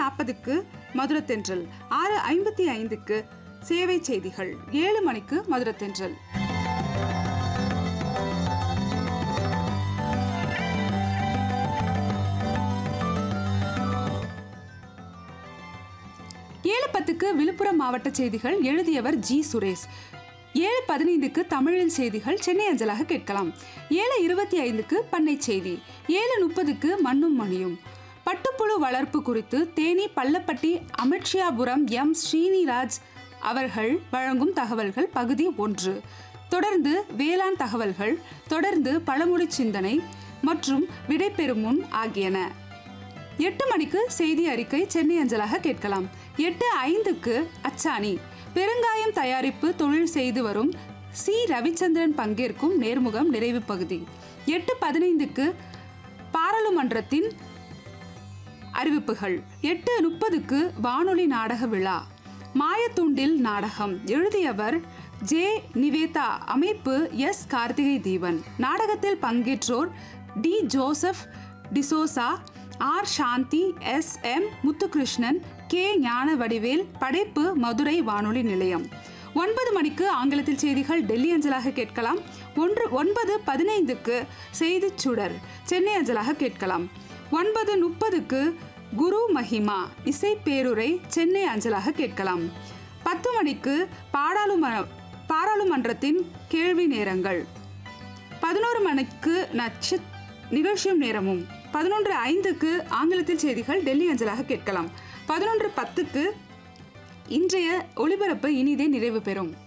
நாற்பதுக்கு மதுரத்தென்றல் ஆறு ஐம்பத்தி ஐந்துக்கு சேவை செய்திகள் ஏழு மணிக்கு மதுரத்தென்றல் ஏழு பத்துக்கு விழுப்புரம் மாவட்ட செய்திகள் எழுதியவர் ஜி சுரேஷ் ஏழு பதினைந்துக்கு தமிழில் செய்திகள் சென்னை அஞ்சலாக கேட்கலாம் ஏழு இருபத்தி ஐந்துக்கு பண்ணை செய்தி ஏழு முப்பதுக்கு மண்ணும் மணியும் பட்டுப்புழு வளர்ப்பு குறித்து தேனி பள்ளப்பட்டி அமிர்ஷியாபுரம் எம் ஸ்ரீனிராஜ் அவர்கள் வழங்கும் தகவல்கள் பகுதி ஒன்று தொடர்ந்து வேளாண் தகவல்கள் தொடர்ந்து பழமொழி சிந்தனை மற்றும் விடைபெறும் முன் ஆகியன எட்டு மணிக்கு செய்தி அறிக்கை சென்னை அஞ்சலாக கேட்கலாம் எட்டு ஐந்துக்கு அச்சாணி பெருங்காயம் தயாரிப்பு தொழில் செய்து வரும் சி ரவிச்சந்திரன் பங்கேற்கும் நேர்முகம் நிறைவு பகுதி எட்டு பதினைந்துக்கு பாராளுமன்றத்தின் அறிவிப்புகள் எட்டு முப்பதுக்கு வானொலி நாடக விழா மாயத்துண்டில் நாடகம் எழுதியவர் ஜே நிவேதா அமைப்பு எஸ் கார்த்திகை தீபன் நாடகத்தில் பங்கேற்றோர் T Joseph D'Souza R Shanthi S M Muthukrishnan K Gnana Vadivel படைப்பு மதுரை வானொலி நிலையம் ஒன்பது மணிக்கு ஆங்கிலத்தில் செய்திகள் டெல்லி அஞ்சலாக கேட்கலாம் ஒன்று ஒன்பது பதினைந்துக்கு செய்திச் சுடர் சென்னை அஞ்சலாக கேட்கலாம் ஒன்பது முப்பதுக்கு குரு மஹிமா இசை பேருரை சென்னை அஞ்சலாக கேட்கலாம் பத்து மணிக்கு பாராளும பாராளுமன்றத்தின் கேள்வி நேரங்கள் பதினோரு மணிக்கு நட்ச நிகழ்ச்சியும் நேரமும் பதினொன்று ஐந்துக்கு ஆங்கிலத்தில் செய்திகள் டெல்லி அஞ்சலாக கேட்கலாம் பதினொன்று பத்துக்கு இன்றைய ஒளிபரப்பு இனிதே நிறைவு பெறும்